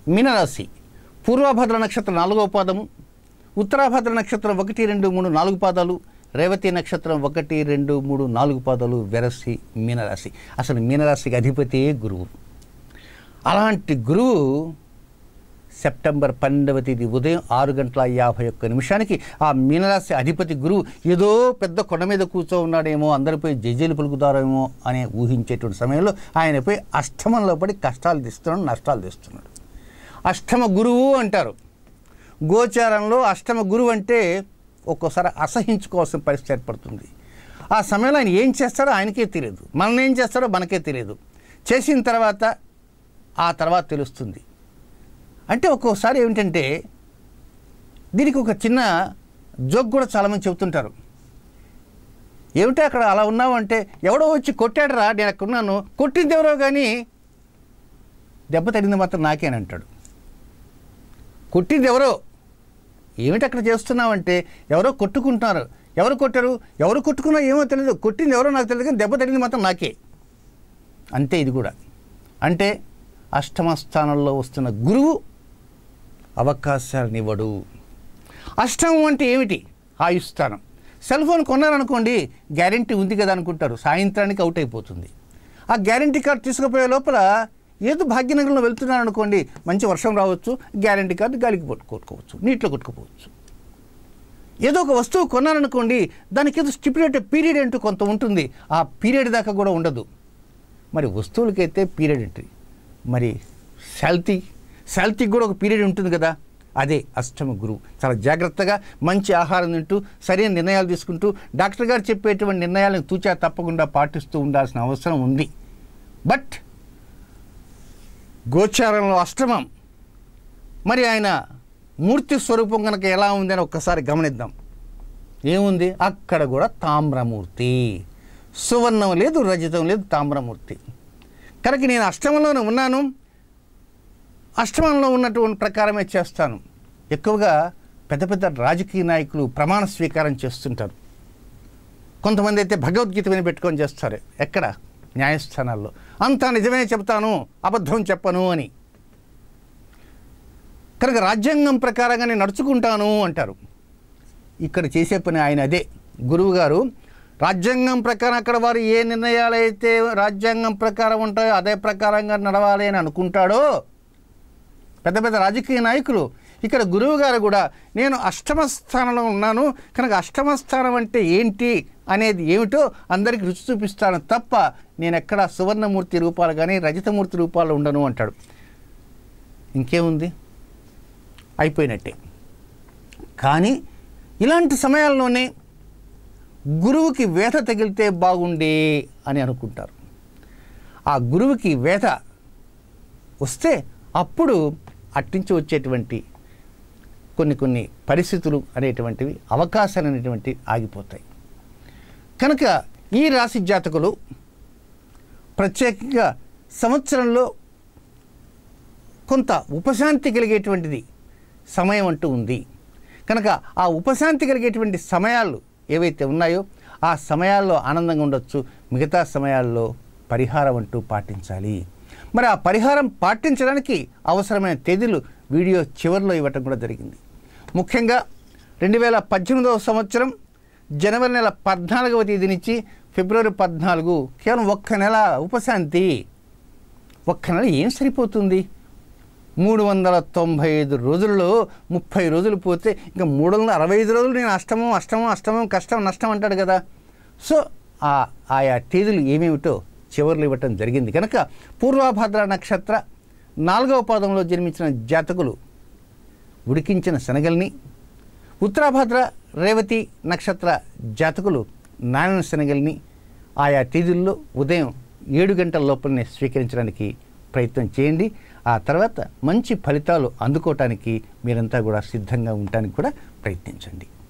మీనరాశి పూర్వభద్ర నక్షత్రం నాలుగవ పాదము ఉత్తరాభద్ర నక్షత్రం ఒకటి రెండు మూడు నాలుగు పాదాలు రేవతి నక్షత్రం ఒకటి రెండు మూడు నాలుగు పాదాలు వెరసి మీనరాశి అసలు మీనరాశికి అధిపతియే గురువు అలాంటి గురువు సెప్టెంబర్ పన్నెండవ తేదీ ఉదయం ఆరు గంటల యాభై ఒక్క నిమిషానికి ఆ మీనరాశి అధిపతి గురువు ఏదో పెద్ద కొండ మీద కూర్చో ఉన్నాడేమో అందరిపై జడ్జీలు పలుకుతారేమో అనే ఊహించేటువంటి సమయంలో ఆయనపై అష్టమంలో పడి కష్టాలు తెస్తున్నాడు నష్టాలు తెస్తున్నాడు అష్టమ గురువు అంటారు గోచారంలో అష్టమ గురువు అంటే ఒక్కోసారి అసహించుకోవాల్సిన పరిస్థితి ఏర్పడుతుంది ఆ సమయంలో ఆయన ఏం చేస్తాడో ఆయనకే తెలియదు మనం ఏం చేస్తాడో మనకే తెలియదు చేసిన తర్వాత ఆ తర్వాత తెలుస్తుంది అంటే ఒక్కోసారి ఏమిటంటే దీనికి ఒక చిన్న జోక్ కూడా చాలామంది చెబుతుంటారు ఏమిటో అక్కడ అలా ఉన్నావు అంటే ఎవడో వచ్చి కొట్టాడరా నేను అక్కడ ఉన్నాను కొట్టింది ఎవరో కానీ దెబ్బ తగిలింది మాత్రం నాకేనంటాడు కొట్టింది ఎవరో ఏమిటి అక్కడ చేస్తున్నావంటే ఎవరో కొట్టుకుంటున్నారు ఎవరు కొట్టారు ఎవరు కొట్టుకున్నా ఏమో తెలియదు కొట్టింది ఎవరో నాకు తెలియదు కానీ దెబ్బ తగిలింది మాత్రం నాకే అంతే ఇది కూడా అంటే అష్టమ స్థానంలో వస్తున్న గురువు అవకాశాలనివ్వడు అష్టమం అంటే ఏమిటి ఆయుస్థానం సెల్ ఫోన్ కొన్నారనుకోండి గ్యారంటీ ఉంది కదా అనుకుంటారు సాయంత్రానికి అవుట్ అయిపోతుంది ఆ గ్యారంటీ కార్డు తీసుకుపోయే లోపల ఏదో భాగ్యనగరంలో వెళ్తున్నాను అనుకోండి మంచి వర్షం రావచ్చు గ్యారంటీ కార్డు గాలికి పట్టు కొట్టుకోవచ్చు నీటిలో కొట్టుకోవచ్చు ఏదో ఒక వస్తువు కొన్నారనుకోండి దానికి ఏదో స్టిపులేటెడ్ పీరియడ్ అంటూ కొంత ఉంటుంది ఆ పీరియడ్ దాకా కూడా ఉండదు మరి వస్తువులకైతే పీరియడ్ ఉంటుంది మరి శాల్తీ శాల్తీకి కూడా ఒక పీరియడ్ ఉంటుంది కదా అదే అష్టమ గురువు చాలా జాగ్రత్తగా మంచి ఆహారం తింటూ సరైన నిర్ణయాలు తీసుకుంటూ డాక్టర్ గారు చెప్పేటువంటి నిర్ణయాలను తూచా తప్పకుండా పాటిస్తూ ఉండాల్సిన అవసరం ఉంది బట్ గోచారంలో అష్టమం మరి ఆయన మూర్తి స్వరూపం కనుక ఎలా ఉందని ఒక్కసారి గమనిద్దాం ఏముంది అక్కడ కూడా తామ్రమూర్తి సువర్ణం లేదు రజతం లేదు తామ్రమూర్తి కనుక నేను అష్టమంలోనే ఉన్నాను అష్టమంలో ఉన్నటువంటి ప్రకారమే చేస్తాను ఎక్కువగా పెద్ద పెద్ద రాజకీయ నాయకులు ప్రమాణ స్వీకారం చేస్తుంటారు కొంతమంది అయితే భగవద్గీత విని పెట్టుకొని చేస్తారు ఎక్కడ న్యాయస్థానాల్లో అంతా నిజమే చెప్తాను అబద్ధం చెప్పను అని కనుక రాజ్యాంగం ప్రకారంగా నేను నడుచుకుంటాను అంటారు ఇక్కడ చేసే పని ఆయన అదే గురువు గారు రాజ్యాంగం ప్రకారం అక్కడ వారు ఏ నిర్ణయాలు అయితే రాజ్యాంగం ప్రకారం ఉంటాయో అదే ప్రకారంగా నడవాలి అని అనుకుంటాడో పెద్ద పెద్ద రాజకీయ నాయకులు ఇక్కడ గురువు గారు కూడా నేను అష్టమ స్థానంలో ఉన్నాను కనుక అష్టమ స్థానం అంటే ఏంటి అనేది ఏమిటో అందరికీ రుచి చూపిస్తాను తప్ప నేను ఎక్కడ సువర్ణమూర్తి రూపాలు కానీ రజతమూర్తి రూపాలు ఉండను అంటాడు ఇంకేముంది అయిపోయినట్టే కానీ ఇలాంటి సమయాల్లోనే గురువుకి వేధ తగిలితే బాగుండే అని అనుకుంటారు ఆ గురువుకి వేధ వస్తే అప్పుడు అట్టించి వచ్చేటువంటి కొన్ని కొన్ని పరిస్థితులు అనేటువంటివి అవకాశాలు అనేటువంటివి ఆగిపోతాయి కనుక ఈ రాశి జాతకులు ప్రత్యేకంగా సంవత్సరంలో కొంత ఉపశాంతి కలిగేటువంటిది సమయం అంటూ ఉంది కనుక ఆ ఉపశాంతి కలిగేటువంటి సమయాలు ఏవైతే ఉన్నాయో ఆ సమయాల్లో ఆనందంగా ఉండొచ్చు మిగతా సమయాల్లో పరిహారం అంటూ పాటించాలి మరి ఆ పరిహారం పాటించడానికి అవసరమైన తేదీలు వీడియో చివరిలో ఇవ్వటం కూడా జరిగింది ముఖ్యంగా రెండు వేల పద్దెనిమిదవ సంవత్సరం జనవరి నెల పద్నాలుగవ తేదీ నుంచి ఫిబ్రవరి పద్నాలుగు కేవలం ఒక్క నెల ఉపశాంతి ఒక్క నెల ఏం సరిపోతుంది మూడు వందల తొంభై ఐదు రోజుల్లో ముప్పై రోజులు పోతే ఇంకా మూడు వందల అరవై ఐదు రోజులు నేను అష్టమం అష్టమం అష్టమం కష్టం నష్టం అంటాడు కదా సో ఆ ఆయా తేదీలు ఏమేమిటో చివర్లు ఇవ్వటం జరిగింది కనుక పూర్వభద్ర నక్షత్ర నాలుగవ పాదంలో జన్మించిన జాతకులు ఉడికించిన శనగల్ని ఉత్తరాభద్ర రేవతి నక్షత్ర జాతకులు నారాయణ శనగల్ని ఆయా తేదీల్లో ఉదయం ఏడు గంటల లోపలనే స్వీకరించడానికి ప్రయత్నం చేయండి ఆ తర్వాత మంచి ఫలితాలు అందుకోవటానికి మీరంతా కూడా సిద్ధంగా ఉండటానికి కూడా ప్రయత్నించండి